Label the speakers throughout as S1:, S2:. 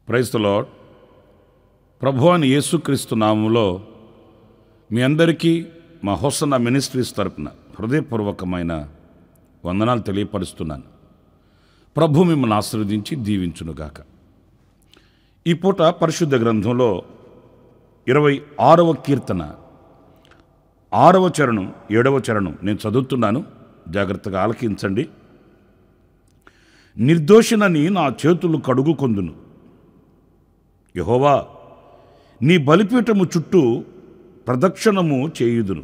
S1: praise the lord ప్రభు అని యేసుక్రీస్తు నామంలో మీ అందరికీ మా హోసన్న మినిస్ట్రీస్ తరపున హృదయపూర్వకమైన వందనాలు తెలియపరుస్తున్నాను ప్రభు మిమ్మల్ని ఆశీర్వదించి దీవించునుగాక ఈ పూట పరిశుద్ధ గ్రంథంలో ఇరవై ఆరవ కీర్తన ఆరవ చరణం ఏడవ చరణం నేను చదువుతున్నాను జాగ్రత్తగా ఆలకించండి నిర్దోషినని నా చేతులు కడుగుకొందును యహోవా నీ బలిపీఠము చుట్టూ ప్రదక్షిణము చేయుదును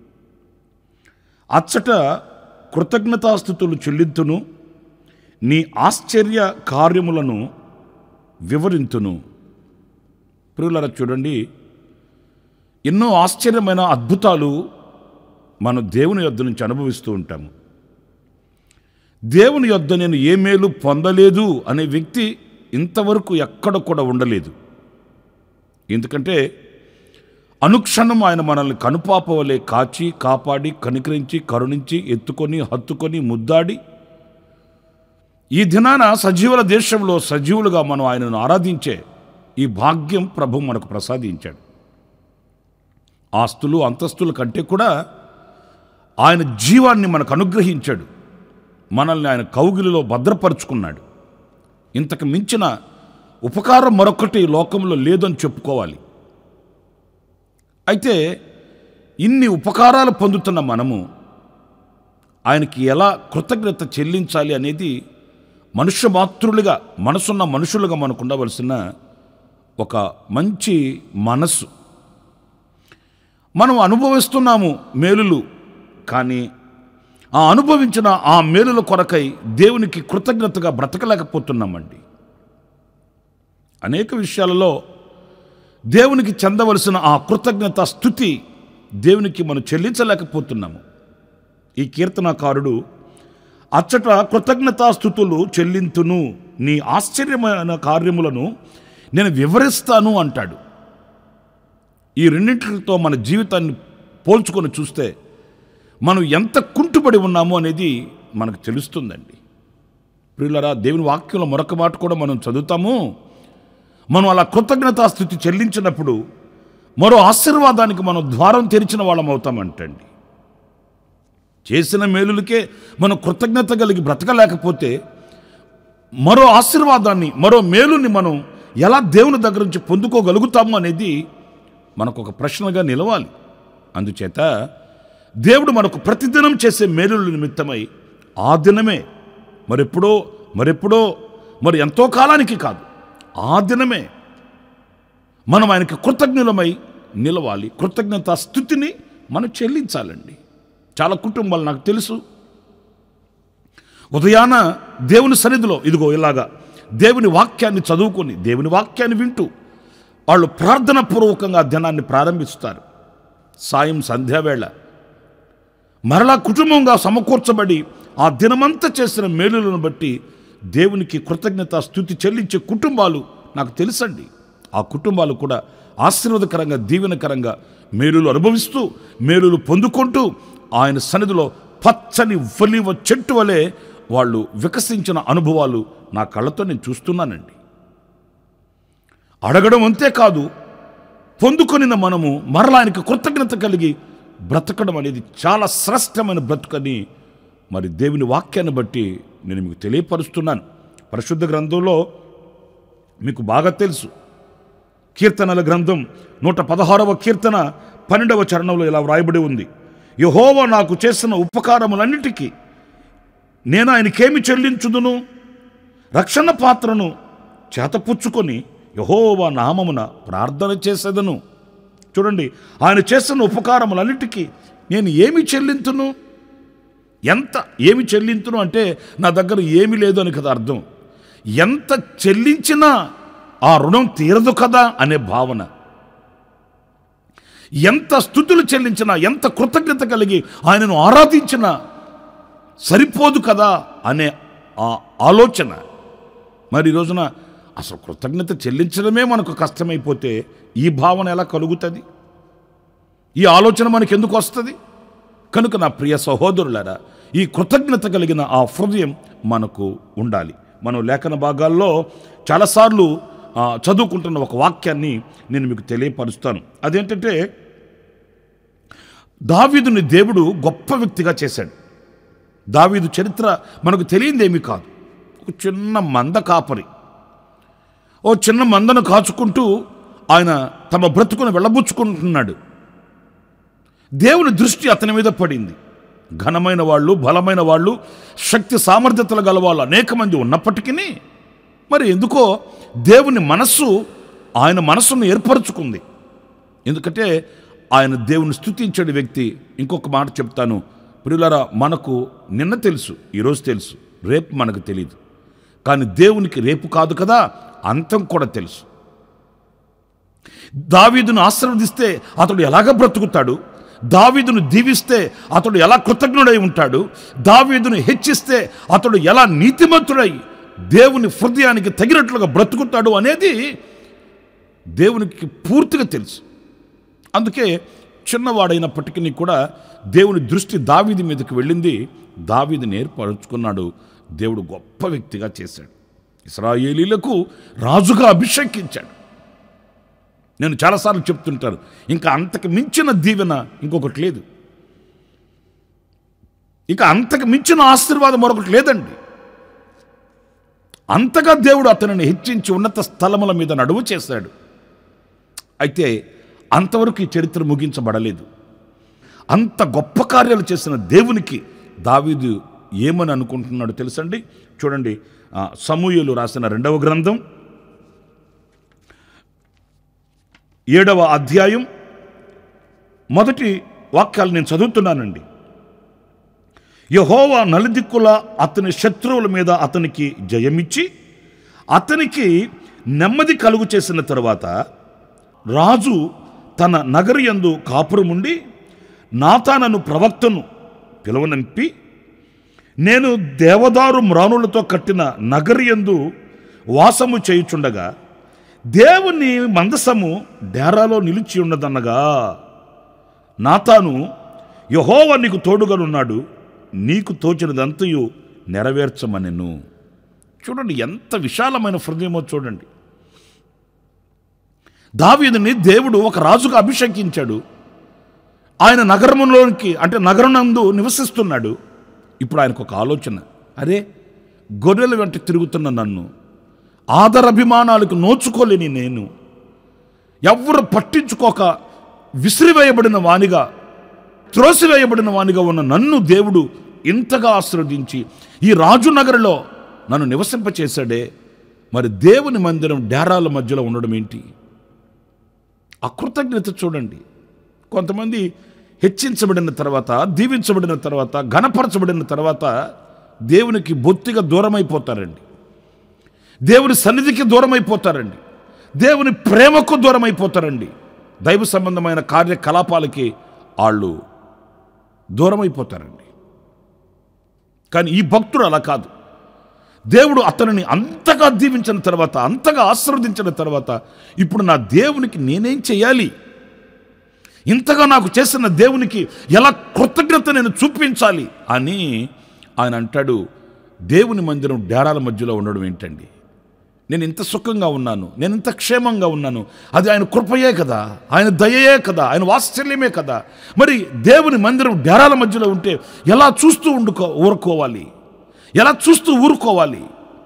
S1: అచ్చట కృతజ్ఞతాస్థుతులు చెల్లింతును నీ ఆశ్చర్య కార్యములను వివరింతును ప్రియులరా చూడండి ఎన్నో ఆశ్చర్యమైన అద్భుతాలు మనం దేవుని యొద్ద నుంచి అనుభవిస్తూ ఉంటాము దేవుని యొద్ద నేను ఏ మేలు పొందలేదు అనే వ్యక్తి ఇంతవరకు ఎక్కడ కూడా ఉండలేదు ఎందుకంటే అనుక్షణం ఆయన మనల్ని కనుపాపవలే కాచి కాపాడి కనికరించి కరుణించి ఎత్తుకొని హత్తుకొని ముద్దాడి ఈ దినాన సజీవుల దేశంలో సజీవులుగా మనం ఆయనను ఆరాధించే ఈ భాగ్యం ప్రభు మనకు ప్రసాదించాడు ఆస్తులు అంతస్తుల కంటే కూడా ఆయన జీవాన్ని మనకు అనుగ్రహించాడు మనల్ని ఆయన కౌగిలిలో భద్రపరుచుకున్నాడు ఇంతకు మించిన ఉపకారం మరొకటి లోకంలో లేదని చెప్పుకోవాలి అయితే ఇన్ని ఉపకారాలు పొందుతున్న మనము ఆయనకి ఎలా కృతజ్ఞత చెల్లించాలి అనేది మనుష్య మాతృలుగా మనసున్న మనుషులుగా మనకు ఉండవలసిన ఒక మంచి మనస్సు మనం అనుభవిస్తున్నాము మేలులు కానీ ఆ అనుభవించిన ఆ మేలుల కొరకై దేవునికి కృతజ్ఞతగా బ్రతకలేకపోతున్నామండి అనేక విషయాలలో దేవునికి చెందవలసిన ఆ కృతజ్ఞత స్థుతి దేవునికి మనం చెల్లించలేకపోతున్నాము ఈ కీర్తనకారుడు అచ్చట కృతజ్ఞతాస్థుతులు చెల్లింతును నీ ఆశ్చర్యమైన కార్యములను నేను వివరిస్తాను అంటాడు ఈ రెండింటితో మన జీవితాన్ని పోల్చుకొని చూస్తే మనం ఎంత కుంటుపడి ఉన్నామో అనేది మనకు తెలుస్తుందండి ప్రియులరా దేవుని వాక్యంలో మరొక మాట కూడా మనం చదువుతాము మనం అలా కృతజ్ఞతాస్థుతి చెల్లించినప్పుడు మరో ఆశీర్వాదానికి మనం ద్వారం తెరిచిన వాళ్ళం అవుతామంటండి చేసిన మేలులకే మనం కృతజ్ఞత కలిగి బ్రతకలేకపోతే మరో ఆశీర్వాదాన్ని మరో మేలుని మనం ఎలా దేవుని దగ్గర నుంచి పొందుకోగలుగుతాము అనేది మనకు ఒక ప్రశ్నగా నిలవాలి అందుచేత దేవుడు మనకు ప్రతిదినం చేసే మేలుల నిమిత్తమై ఆ దినమే మరెప్పుడో మరెప్పుడో మరి ఎంతో కాలానికి కాదు ఆ దినమే మనం ఆయనకి కృతజ్ఞులమై నిలవాలి కృతజ్ఞత స్థుతిని మనం చెల్లించాలండి చాలా కుటుంబాలు నాకు తెలుసు ఉదయాన దేవుని సన్నిధిలో ఇదిగో ఇలాగా దేవుని వాక్యాన్ని చదువుకొని దేవుని వాక్యాన్ని వింటూ వాళ్ళు ప్రార్థన పూర్వకంగా దినాన్ని ప్రారంభిస్తారు సాయం సంధ్యావేళ మరలా కుటుంబంగా సమకూర్చబడి ఆ దినమంతా చేసిన మేలులను బట్టి దేవునికి కృతజ్ఞత స్థుతి చెల్లించే కుటుంబాలు నాకు తెలుసండి ఆ కుటుంబాలు కూడా ఆశీర్వాదకరంగా దీవెనకరంగా మేలులు అనుభవిస్తూ మేలులు పొందుకుంటూ ఆయన సన్నిధిలో పచ్చని ఒలివ చెట్టు వలె వాళ్ళు వికసించిన అనుభవాలు నా కళ్ళతో నేను చూస్తున్నానండి అడగడం అంతే కాదు పొందుకొనిన మనము మరలా ఆయనకి కృతజ్ఞత కలిగి బ్రతకడం అనేది చాలా శ్రేష్టమైన బ్రతుకని మరి దేవుని వాక్యాన్ని బట్టి నేను మీకు తెలియపరుస్తున్నాను పరిశుద్ధ గ్రంథంలో మీకు బాగా తెలుసు కీర్తనల గ్రంథం నూట పదహారవ కీర్తన పన్నెండవ చరణంలో ఇలా వ్రాయబడి ఉంది యహోవ నాకు చేసిన ఉపకారములన్నిటికీ నేను ఆయనకేమి చెల్లించుదును రక్షణ పాత్రను చేతపుచ్చుకొని యహోవా నామమున ప్రార్థన చేసేదను చూడండి ఆయన చేసిన ఉపకారములన్నిటికీ నేను ఏమి చెల్లింతును ఎంత ఏమి చెల్లింతును అంటే నా దగ్గర ఏమి లేదు అని కదా అర్థం ఎంత చెల్లించినా ఆ రుణం తీరదు కదా అనే భావన ఎంత స్థుతులు చెల్లించినా ఎంత కృతజ్ఞత కలిగి ఆయనను ఆరాధించినా సరిపోదు కదా అనే ఆ ఆలోచన మరి ఈ రోజున అసలు కృతజ్ఞత చెల్లించడమే మనకు కష్టమైపోతే ఈ భావన ఎలా కలుగుతుంది ఈ ఆలోచన మనకి ఎందుకు వస్తుంది కనుక నా ప్రియ సహోదరులారా ఈ కృతజ్ఞత కలిగిన ఆ హృదయం మనకు ఉండాలి మనం లేఖన భాగాల్లో చాలాసార్లు ఆ, చదువుకుంటున్న ఒక వాక్యాన్ని నేను మీకు తెలియపరుస్తాను అదేంటంటే దావీదుని దేవుడు గొప్ప వ్యక్తిగా చేశాడు దావీదు చరిత్ర మనకు తెలియందేమీ కాదు ఒక చిన్న మంద కాపరి ఓ చిన్న మందను కాచుకుంటూ ఆయన తమ బ్రతుకును వెళ్ళబుచ్చుకుంటున్నాడు దేవుని దృష్టి అతని మీద పడింది ఘనమైన వాళ్ళు బలమైన వాళ్ళు శక్తి సామర్థ్యతలు గల వాళ్ళు అనేక మంది ఉన్నప్పటికీ మరి ఎందుకో దేవుని మనస్సు ఆయన మనస్సును ఏర్పరచుకుంది ఎందుకంటే ఆయన దేవుని స్తుతించే వ్యక్తి ఇంకొక మాట చెప్తాను ప్రియులారా మనకు నిన్న తెలుసు ఈరోజు తెలుసు రేపు మనకు తెలియదు కానీ దేవునికి రేపు కాదు కదా అంతం కూడా తెలుసు దావీదును ఆశీర్వదిస్తే అతడు ఎలాగ బ్రతుకుతాడు దావీదును దీవిస్తే అతడు ఎలా కృతజ్ఞుడై ఉంటాడు దావీదును హెచ్చిస్తే అతడు ఎలా నీతిమంతుడై దేవుని హృదయానికి తగినట్లుగా బ్రతుకుతాడు అనేది దేవునికి పూర్తిగా తెలుసు అందుకే చిన్నవాడైనప్పటికీ కూడా దేవుని దృష్టి దావీది మీదకి వెళ్ళింది దావీదిని ఏర్పరచుకున్నాడు దేవుడు గొప్ప వ్యక్తిగా చేశాడు ఇస్రాయేలీలకు రాజుగా అభిషేకించాడు నేను చాలాసార్లు చెప్తుంటాను ఇంకా అంతకు మించిన దీవెన ఇంకొకటి లేదు ఇక అంతకు మించిన ఆశీర్వాదం మరొకటి లేదండి అంతగా దేవుడు అతనిని హెచ్చించి ఉన్నత స్థలముల మీద నడువు చేశాడు అయితే అంతవరకు ఈ చరిత్ర ముగించబడలేదు అంత గొప్ప కార్యాలు చేసిన దేవునికి దావీదు ఏమని అనుకుంటున్నాడు తెలుసండి చూడండి ఆ, సమూయేలు రాసిన రెండవ గ్రంథం ఏడవ అధ్యాయం మొదటి వాక్యాలు నేను చదువుతున్నానండి యహోవా నలుదిక్కుల అతని శత్రువుల మీద అతనికి జయమిచ్చి అతనికి నెమ్మది కలుగు చేసిన తరువాత రాజు తన నగరి యందు కాపురముండి నాతానను ప్రవక్తను పిలువనంపి నేను దేవదారు మ్రానులతో కట్టిన నగరి యందు వాసము చేయుచుండగా దేవుని మందసము డేరాలో నిలిచి ఉన్నదన్నగా నాతాను యహోవ నీకు తోడుగానున్నాడు నీకు తోచినదంతయు నెరవేర్చమనెను చూడండి ఎంత విశాలమైన హృదయమో చూడండి దావీదుని దేవుడు ఒక రాజుగా అభిషేకించాడు ఆయన నగరంలోనికి అంటే నగరం నందు నివసిస్తున్నాడు ఇప్పుడు ఆయనకు ఒక ఆలోచన అరే గొర్రెల వెంట తిరుగుతున్న నన్ను ఆదరాభిమానాలకు నోచుకోలేని నేను ఎవ్వరు పట్టించుకోక విసిరివేయబడిన వానిగా త్రోసివేయబడిన వానిగా ఉన్న నన్ను దేవుడు ఇంతగా ఆశీర్వదించి ఈ రాజు నగరిలో నన్ను నివసింపచేశాడే మరి దేవుని మందిరం డేరాల మధ్యలో ఉండడం ఏంటి అకృతజ్ఞత చూడండి కొంతమంది హెచ్చించబడిన తర్వాత దీవించబడిన తర్వాత ఘనపరచబడిన తర్వాత దేవునికి బొత్తిగా దూరమైపోతారండి దేవుని సన్నిధికి దూరమైపోతారండి దేవుని ప్రేమకు దూరమైపోతారండి దైవ సంబంధమైన కార్యకలాపాలకి వాళ్ళు దూరమైపోతారండి కానీ ఈ భక్తుడు అలా కాదు దేవుడు అతనిని అంతగా దీవించిన తర్వాత అంతగా ఆశీర్వదించిన తర్వాత ఇప్పుడు నా దేవునికి నేనేం చేయాలి ఇంతగా నాకు చేసిన దేవునికి ఎలా కృతజ్ఞత నేను చూపించాలి అని ఆయన అంటాడు దేవుని మందిరం డేరాల మధ్యలో ఉండడం ఏంటండి నేను ఇంత సుఖంగా ఉన్నాను నేను ఇంత క్షేమంగా ఉన్నాను అది ఆయన కృపయే కదా ఆయన దయయే కదా ఆయన వాత్సల్యమే కదా మరి దేవుని మందిరం డేరాల మధ్యలో ఉంటే ఎలా చూస్తూ ఉండుకో ఊరుకోవాలి ఎలా చూస్తూ ఊరుకోవాలి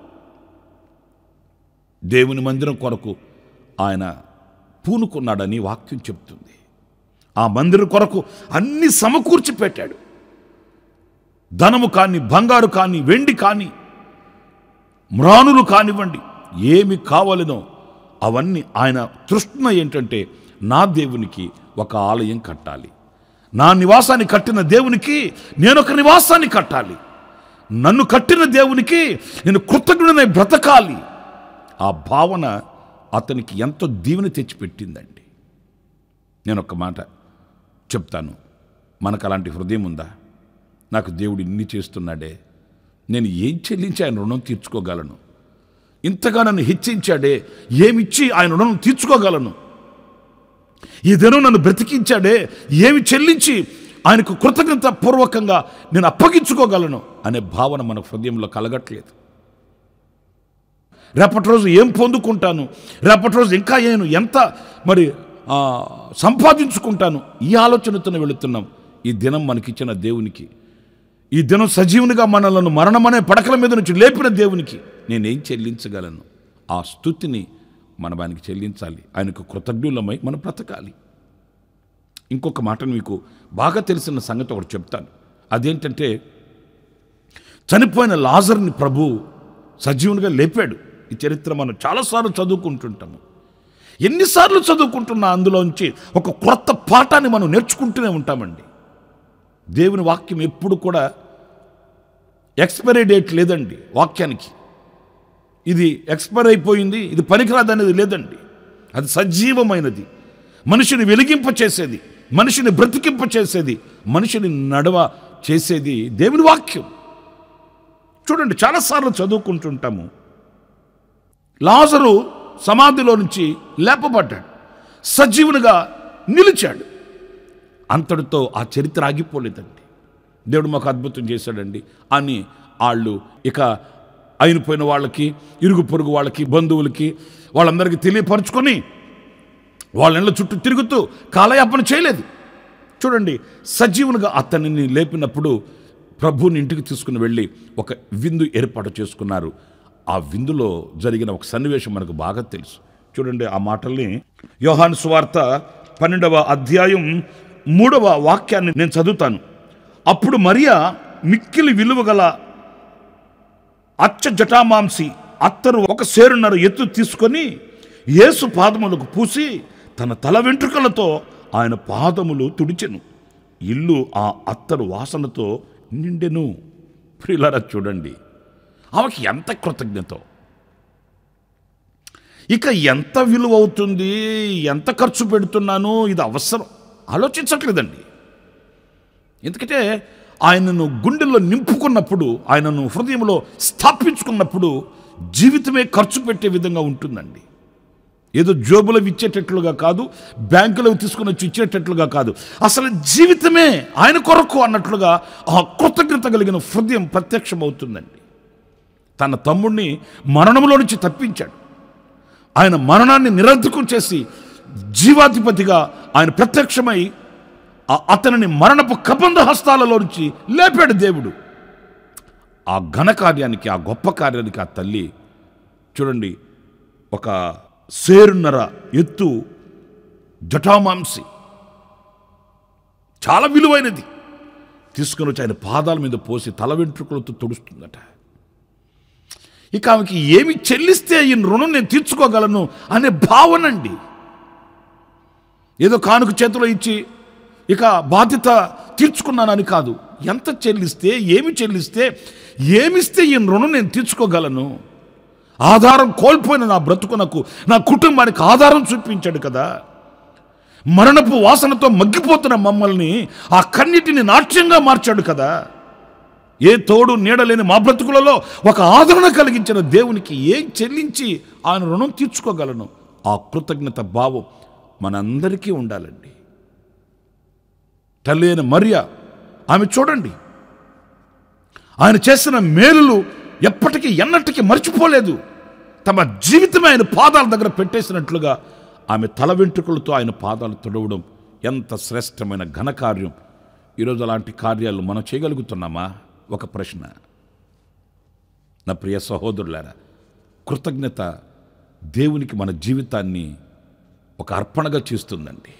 S1: దేవుని మందిరం కొరకు ఆయన పూనుకున్నాడని వాక్యం చెప్తుంది ఆ మందిరం కొరకు అన్ని సమకూర్చి పెట్టాడు ధనము కానీ బంగారు కానీ వెండి కానీ మ్రానులు కానివ్వండి ఏమి కావాలనో అవన్నీ ఆయన తృష్ణ ఏంటంటే నా దేవునికి ఒక ఆలయం కట్టాలి నా నివాసాన్ని కట్టిన దేవునికి నేను ఒక నివాసాన్ని కట్టాలి నన్ను కట్టిన దేవునికి నేను కృతజ్ఞుడనై బ్రతకాలి ఆ భావన అతనికి ఎంతో దీవెని తెచ్చిపెట్టిందండి నేను ఒక మాట చెప్తాను మనకు అలాంటి హృదయం ఉందా నాకు దేవుడు ఇన్ని చేస్తున్నాడే నేను ఏం చెల్లించి ఆయన రుణం తీర్చుకోగలను ఇంతగా నన్ను హెచ్చించాడే ఏమిచ్చి ఆయన రుణం తీర్చుకోగలను ఈ దినం నన్ను బ్రతికించాడే ఏమి చెల్లించి ఆయనకు కృతజ్ఞత పూర్వకంగా నేను అప్పగించుకోగలను అనే భావన మన హృదయంలో కలగట్లేదు రేపటి రోజు ఏం పొందుకుంటాను రేపటి రోజు ఇంకా నేను ఎంత మరి ఆ, సంపాదించుకుంటాను ఈ ఆలోచనతోనే వెళుతున్నాం ఈ దినం మనకిచ్చిన దేవునికి ఈ దినం సజీవునిగా మనలను మరణమనే పడకల మీద నుంచి లేపిన దేవునికి నేనేం చెల్లించగలను ఆ స్థుతిని మన వానికి చెల్లించాలి ఆయనకు కృతజ్ఞులమై మనం బ్రతకాలి ఇంకొక మాటను మీకు బాగా తెలిసిన సంగతి ఒకటి చెప్తాను అదేంటంటే చనిపోయిన లాజర్ని ప్రభు సజీవునిగా లేపాడు ఈ చరిత్ర మనం చాలాసార్లు చదువుకుంటుంటాము ఎన్నిసార్లు చదువుకుంటున్నా అందులోంచి ఒక క్రొత్త పాఠాన్ని మనం నేర్చుకుంటూనే ఉంటామండి దేవుని వాక్యం ఎప్పుడు కూడా ఎక్స్పైరీ డేట్ లేదండి వాక్యానికి ఇది ఎక్స్పైర్ అయిపోయింది ఇది పనికిరాదు అనేది లేదండి అది సజీవమైనది మనిషిని వెలిగింప చేసేది మనిషిని బ్రతికింప చేసేది మనిషిని నడవ చేసేది దేవుని వాక్యం చూడండి చాలాసార్లు చదువుకుంటుంటాము లాజరు సమాధిలో నుంచి లేపబడ్డాడు సజీవునిగా నిలిచాడు అంతటితో ఆ చరిత్ర ఆగిపోలేదండి దేవుడు మాకు అద్భుతం చేశాడండి అని వాళ్ళు ఇక అయినపోయిన వాళ్ళకి ఇరుగు పొరుగు వాళ్ళకి బంధువులకి వాళ్ళందరికీ తెలియపరుచుకొని వాళ్ళ ఇళ్ళ చుట్టూ తిరుగుతూ కాలయాపన చేయలేదు చూడండి సజీవునిగా అతనిని లేపినప్పుడు ప్రభువుని ఇంటికి తీసుకుని వెళ్ళి ఒక విందు ఏర్పాటు చేసుకున్నారు ఆ విందులో జరిగిన ఒక సన్నివేశం మనకు బాగా తెలుసు చూడండి ఆ మాటల్ని యోహాను సువార్త పన్నెండవ అధ్యాయం మూడవ వాక్యాన్ని నేను చదువుతాను అప్పుడు మరియా మిక్కిలి విలువ గల అచ్చ జటామాంసి అత్తరు ఒక సేరున్నర ఎత్తు తీసుకొని యేసు పాదములకు పూసి తన తల వెంట్రుకలతో ఆయన పాదములు తుడిచెను ఇల్లు ఆ అత్తరు వాసనతో నిండెను ప్రియులారా చూడండి ఆమెకి ఎంత కృతజ్ఞత ఇక ఎంత విలువ అవుతుంది ఎంత ఖర్చు పెడుతున్నాను ఇది అవసరం ఆలోచించట్లేదండి ఎందుకంటే ఆయనను గుండెల్లో నింపుకున్నప్పుడు ఆయనను హృదయంలో స్థాపించుకున్నప్పుడు జీవితమే ఖర్చు పెట్టే విధంగా ఉంటుందండి ఏదో జోబులో ఇచ్చేటట్లుగా కాదు బ్యాంకులో తీసుకుని వచ్చి ఇచ్చేటట్లుగా కాదు అసలు జీవితమే ఆయన కొరకు అన్నట్లుగా ఆ కృతజ్ఞత కలిగిన హృదయం ప్రత్యక్షమవుతుందండి తన తమ్ముడిని మరణంలో నుంచి తప్పించాడు ఆయన మరణాన్ని నిరర్ధకం చేసి జీవాధిపతిగా ఆయన ప్రత్యక్షమై ఆ- అతనిని మరణపు కబంధ హస్తాలలో నుంచి లేపాడు దేవుడు ఆ ఘన కార్యానికి ఆ గొప్ప కార్యానికి ఆ తల్లి చూడండి ఒక సేరున్నర ఎత్తు జటామాంసి చాలా విలువైనది తీసుకుని వచ్చి ఆయన పాదాల మీద పోసి తల వెంట్రుకలతో తుడుస్తుందట ఇక ఆమెకి ఏమి చెల్లిస్తే ఈ రుణం నేను తీర్చుకోగలను అనే భావన అండి ఏదో కానుక చేతిలో ఇచ్చి ఇక బాధ్యత తీర్చుకున్నానని కాదు ఎంత చెల్లిస్తే ఏమి చెల్లిస్తే ఏమిస్తే ఈ రుణం నేను తీర్చుకోగలను ఆధారం కోల్పోయిన నా బ్రతుకునకు నా కుటుంబానికి ఆధారం చూపించాడు కదా మరణపు వాసనతో మగ్గిపోతున్న మమ్మల్ని ఆ కన్నిటిని నాట్యంగా మార్చాడు కదా ఏ తోడు నీడలేని మా బ్రతుకులలో ఒక ఆదరణ కలిగించిన దేవునికి ఏం చెల్లించి ఆయన రుణం తీర్చుకోగలను ఆ కృతజ్ఞత భావం మనందరికీ ఉండాలండి తల్లి అయిన మరియ ఆమె చూడండి ఆయన చేసిన మేలులు ఎప్పటికీ ఎన్నటికీ మర్చిపోలేదు తమ జీవితమే ఆయన పాదాల దగ్గర పెట్టేసినట్లుగా ఆమె తల వెంట్రుకలతో ఆయన పాదాలు తొడవడం ఎంత శ్రేష్టమైన ఘనకార్యం ఈరోజు అలాంటి కార్యాలు మనం చేయగలుగుతున్నామా ఒక ప్రశ్న నా ప్రియ సహోదరులారా కృతజ్ఞత దేవునికి మన జీవితాన్ని ఒక అర్పణగా చేస్తుందండి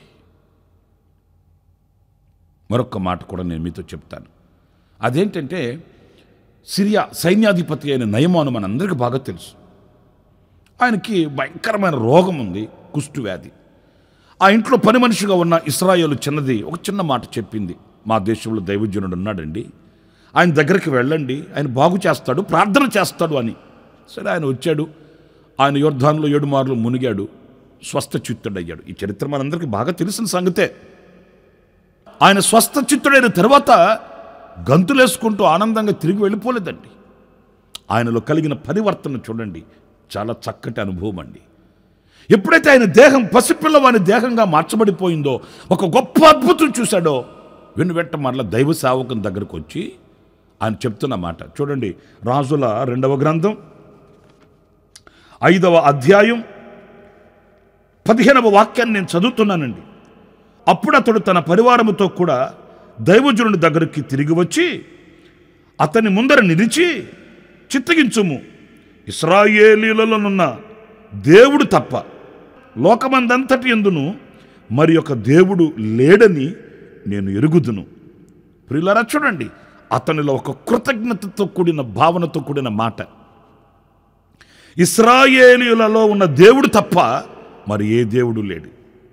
S1: మరొక మాట కూడా నేను మీతో చెప్తాను అదేంటంటే సిరియా సైన్యాధిపతి అయిన నయమాను మనందరికీ బాగా తెలుసు ఆయనకి భయంకరమైన రోగం ఉంది కుష్టు వ్యాధి ఆ ఇంట్లో పని మనిషిగా ఉన్న ఇస్రాయేలు చిన్నది ఒక చిన్న మాట చెప్పింది మా దేశంలో దైవజనుడు ఉన్నాడండి ఆయన దగ్గరికి వెళ్ళండి ఆయన బాగు చేస్తాడు ప్రార్థన చేస్తాడు అని సరే ఆయన వచ్చాడు ఆయన యుద్ధాంలో ఏడు మార్లు మునిగాడు స్వస్థ చిత్తుడయ్యాడు ఈ చరిత్ర మనందరికీ బాగా తెలిసిన సంగతే ఆయన స్వస్థ చిత్తుడైన తర్వాత గంతులేసుకుంటూ ఆనందంగా తిరిగి వెళ్ళిపోలేదండి ఆయనలో కలిగిన పరివర్తన చూడండి చాలా చక్కటి అనుభవం అండి ఎప్పుడైతే ఆయన దేహం పసిపిల్లవాని దేహంగా మార్చబడిపోయిందో ఒక గొప్ప అద్భుతం చూశాడో వెను వెంట మరల దైవ సేవకుని దగ్గరకు వచ్చి ఆయన చెప్తున్న మాట చూడండి రాజుల రెండవ గ్రంథం ఐదవ అధ్యాయం పదిహేనవ వాక్యాన్ని నేను చదువుతున్నానండి అప్పుడు అతడు తన పరివారముతో కూడా దైవజనుడి దగ్గరికి తిరిగి వచ్చి అతని ముందర నిలిచి చిత్తగించుము ఇస్రాయేలీలలోనున్న దేవుడు తప్ప లోకమందంతటి ఎందును మరి ఒక దేవుడు లేడని నేను ఎరుగుదును ప్రియులారా చూడండి అతనిలో ఒక కృతజ్ఞతతో కూడిన భావనతో కూడిన మాట ఇస్రాయేలీలలో ఉన్న దేవుడు తప్ప మరి ఏ దేవుడు లేడు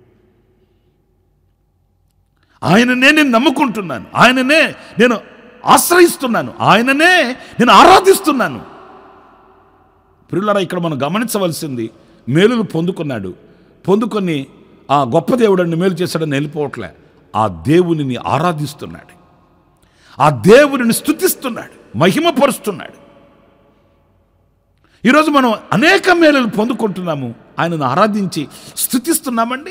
S1: ఆయననే నేను నమ్ముకుంటున్నాను ఆయననే నేను ఆశ్రయిస్తున్నాను ఆయననే నేను ఆరాధిస్తున్నాను ప్రియులారా ఇక్కడ మనం గమనించవలసింది మేలులు పొందుకున్నాడు పొందుకొని ఆ గొప్ప దేవుడిని మేలు చేశాడని వెళ్ళిపోవట్లే ఆ దేవునిని ఆరాధిస్తున్నాడు ఆ దేవునిని స్థుతిస్తున్నాడు మహిమపరుస్తున్నాడు ఈరోజు మనం అనేక మేలులు పొందుకుంటున్నాము ఆయనను ఆరాధించి స్థుతిస్తున్నామండి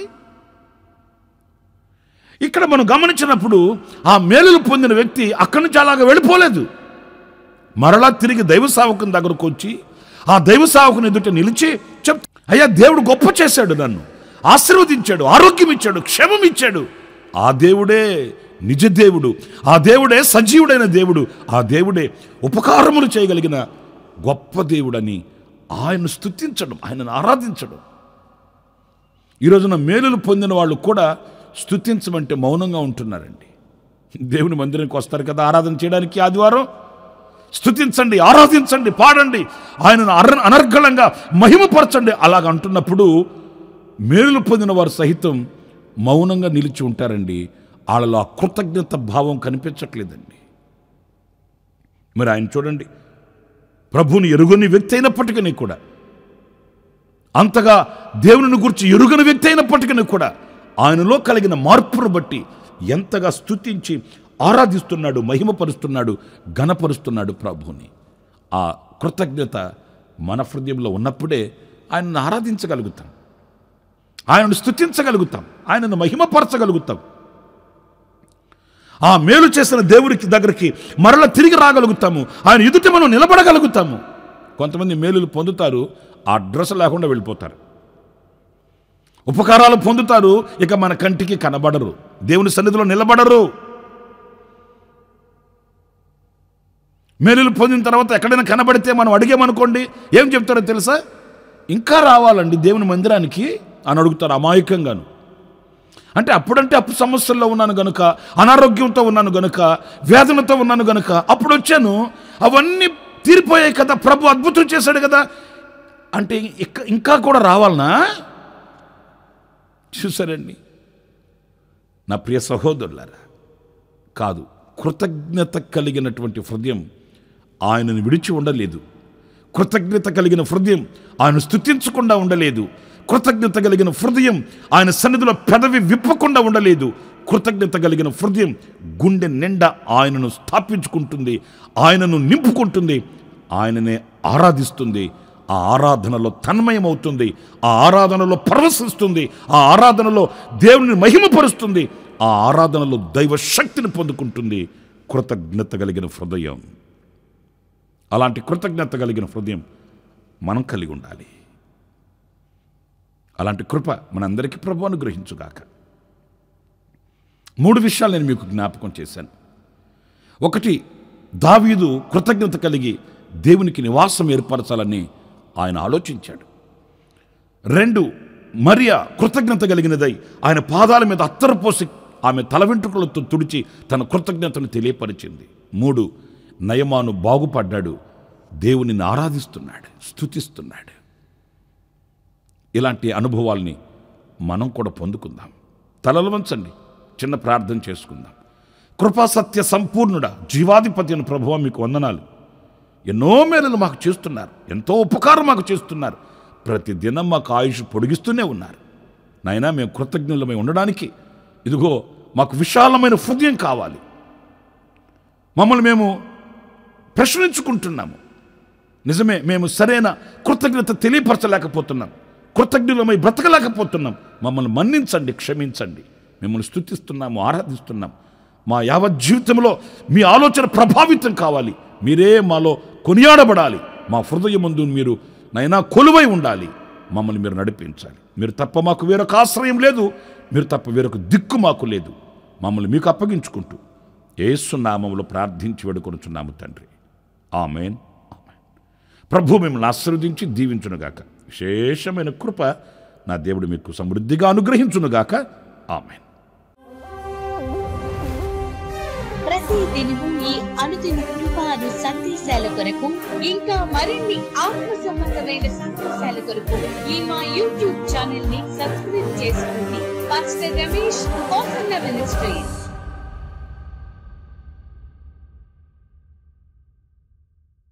S1: ఇక్కడ మనం గమనించినప్పుడు ఆ మేలులు పొందిన వ్యక్తి అక్కడి నుంచి అలాగ వెళ్ళిపోలేదు మరలా తిరిగి దైవ సావకుని దగ్గరకు వచ్చి ఆ దైవ సావకుని ఎదుట నిలిచి చెప్ అయ్యా దేవుడు గొప్ప చేశాడు నన్ను ఆశీర్వదించాడు ఆరోగ్యం ఇచ్చాడు క్షేమం ఇచ్చాడు ఆ దేవుడే నిజ దేవుడు ఆ దేవుడే సజీవుడైన దేవుడు ఆ దేవుడే ఉపకారములు చేయగలిగిన గొప్ప దేవుడని ఆయన స్థుతించడం ఆయనను ఆరాధించడం ఈ రోజున మేలులు పొందిన వాళ్ళు కూడా స్థుతించమంటే మౌనంగా ఉంటున్నారండి దేవుని మందిరానికి వస్తారు కదా ఆరాధన చేయడానికి ఆదివారం స్థుతించండి ఆరాధించండి పాడండి ఆయనను అర అనర్గళంగా మహిమపరచండి అలాగ అంటున్నప్పుడు మేలులు పొందిన వారు సహితం మౌనంగా నిలిచి ఉంటారండి వాళ్ళలో ఆ కృతజ్ఞత భావం కనిపించట్లేదండి మరి ఆయన చూడండి ప్రభుని ఎరుగని వ్యక్తి అయినప్పటికీ కూడా అంతగా దేవుని గురించి ఎరుగని వ్యక్తి అయినప్పటికీ కూడా ఆయనలో కలిగిన మార్పును బట్టి ఎంతగా స్తుతించి ఆరాధిస్తున్నాడు మహిమపరుస్తున్నాడు ఘనపరుస్తున్నాడు ప్రభుని ఆ కృతజ్ఞత మన హృదయంలో ఉన్నప్పుడే ఆయనను ఆరాధించగలుగుతాం ఆయనను స్తుతించగలుగుతాం ఆయనను మహిమపరచగలుగుతాం ఆ మేలు చేసిన దేవుడికి దగ్గరికి మరల తిరిగి రాగలుగుతాము ఆయన ఎదుట మనం నిలబడగలుగుతాము కొంతమంది మేలులు పొందుతారు ఆ డ్రెస్ లేకుండా వెళ్ళిపోతారు ఉపకారాలు పొందుతారు ఇక మన కంటికి కనబడరు దేవుని సన్నిధిలో నిలబడరు మేలులు పొందిన తర్వాత ఎక్కడైనా కనబడితే మనం అడిగామనుకోండి ఏం చెప్తారో తెలుసా ఇంకా రావాలండి దేవుని మందిరానికి అని అడుగుతారు అమాయకంగాను అంటే అప్పుడంటే అప్పు సమస్యల్లో ఉన్నాను గనుక అనారోగ్యంతో ఉన్నాను గనుక వేదనతో ఉన్నాను గనుక అప్పుడు వచ్చాను అవన్నీ తీరిపోయాయి కదా ప్రభు అద్భుతం చేశాడు కదా అంటే ఇక- ఇంకా కూడా రావాలనా చూసారండి నా ప్రియ సహోదరులారా కాదు కృతజ్ఞత కలిగినటువంటి హృదయం ఆయనను విడిచి ఉండలేదు కృతజ్ఞత కలిగిన హృదయం ఆయన స్థుతించకుండా ఉండలేదు కృతజ్ఞత కలిగిన హృదయం ఆయన సన్నిధిలో పెదవి విప్పకుండా ఉండలేదు కృతజ్ఞత కలిగిన హృదయం గుండె నిండా ఆయనను స్థాపించుకుంటుంది ఆయనను నింపుకుంటుంది ఆయననే ఆరాధిస్తుంది ఆ ఆరాధనలో తన్మయమవుతుంది ఆ ఆరాధనలో పరవశిస్తుంది ఆ ఆరాధనలో దేవుని మహిమపరుస్తుంది ఆ ఆరాధనలో దైవ శక్తిని పొందుకుంటుంది కృతజ్ఞత కలిగిన హృదయం అలాంటి కృతజ్ఞత కలిగిన హృదయం మనం కలిగి ఉండాలి అలాంటి కృప మనందరికీ ప్రభు అనుగ్రహించుగాక మూడు విషయాలు నేను మీకు జ్ఞాపకం చేశాను ఒకటి దావీదు కృతజ్ఞత కలిగి దేవునికి నివాసం ఏర్పరచాలని ఆయన ఆలోచించాడు రెండు మరియా కృతజ్ఞత కలిగినదై ఆయన పాదాల మీద అత్తరు పోసి ఆమె తల వెంట్రుకలతో తుడిచి తన కృతజ్ఞతను తెలియపరిచింది మూడు నయమాను బాగుపడ్డాడు దేవునిని ఆరాధిస్తున్నాడు స్థుతిస్తున్నాడు ఇలాంటి అనుభవాల్ని మనం కూడా పొందుకుందాం తలలు వంచండి చిన్న ప్రార్థన చేసుకుందాం కృపాసత్య సంపూర్ణుడ జీవాధిపతి అని ప్రభువ మీకు వందనాలు ఎన్నో మేలులు మాకు చేస్తున్నారు ఎంతో ఉపకారం మాకు చేస్తున్నారు ప్రతి దినం మాకు ఆయుష్ పొడిగిస్తూనే ఉన్నారు నాయనా మేము కృతజ్ఞులమై ఉండడానికి ఇదిగో మాకు విశాలమైన హృదయం కావాలి మమ్మల్ని మేము ప్రశ్నించుకుంటున్నాము నిజమే మేము సరైన కృతజ్ఞత తెలియపరచలేకపోతున్నాం కృతజ్ఞులమై బ్రతకలేకపోతున్నాం మమ్మల్ని మన్నించండి క్షమించండి మిమ్మల్ని స్థుతిస్తున్నాము ఆరాధిస్తున్నాం మా యావత్ జీవితంలో మీ ఆలోచన ప్రభావితం కావాలి మీరే మాలో కొనియాడబడాలి మా హృదయం ముందు మీరు నైనా కొలువై ఉండాలి మమ్మల్ని మీరు నడిపించాలి మీరు తప్ప మాకు వేరొక ఆశ్రయం లేదు మీరు తప్ప వేరొక దిక్కు మాకు లేదు మమ్మల్ని మీకు అప్పగించుకుంటూ ఏసునామంలో ప్రార్థించి వేడుకొనుచున్నాము తండ్రి ఆమెన్ ఆమెన్ ప్రభు మిమ్మల్ని ఆశీర్వదించి దీవించునుగాక విశేషమైన కృప నా దేవుడు మీకు సమృద్ధిగా అనుగ్రహించునుగాక ఆమెన్
S2: ప్రతి దినము ఈ అనుదిన కృపాను సందేశాల కొరకు ఇంకా మరిన్ని ఆత్మ సంబంధమైన సందేశాల కొరకు ఈ మా యూట్యూబ్ ఛానల్ ని సబ్స్క్రైబ్ చేసుకోండి పాస్టర్ రమేష్ కోసన్న మినిస్ట్రీస్